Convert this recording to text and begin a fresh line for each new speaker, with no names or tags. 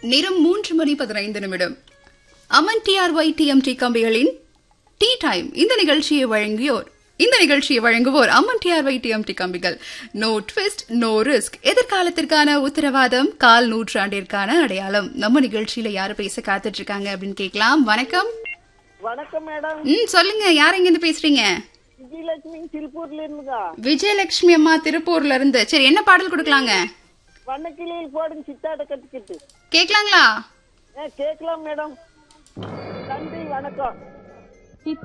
நேரம் மூன்று மணி பதினைந்து நிமிடம் அமன் டிஆர்ஒய் டிஎம்டி கம்பிகளின் டீ டைம் இந்த நிகழ்ச்சியை வழங்கியோர் இந்த நிகழ்ச்சியை வழங்குவோர் அம்மன் டிஆர்ஒய் டிஎம்டி கம்பிகள் நோ ட்விஸ்ட் நோ ரிஸ்க் எதிர்காலத்திற்கான உத்தரவாதம் கால் நூற்றாண்டிற்கான அடையாளம் நம்ம நிகழ்ச்சியில யாரு பேச காத்துட்டு இருக்காங்க அப்படின்னு கேட்கலாம் வணக்கம்
வணக்கம் மேடம்
ம் சொல்லுங்க யார் எங்க இருந்து பேசுறீங்க
விஜயலட்சுமி திருப்பூர்ல இருந்துங்க
விஜயலட்சுமி அம்மா திருப்பூர்ல இருந்து சரி என்ன பாடல் கொடுக்கலாங்க
வண்ணக்கிளியில் போடுங்க சித்தாட கட்டிக்கிட்டு
கேட்கலாங்களா
ஏ கேட்கலாம் மேடம் நன்றி வணக்கம்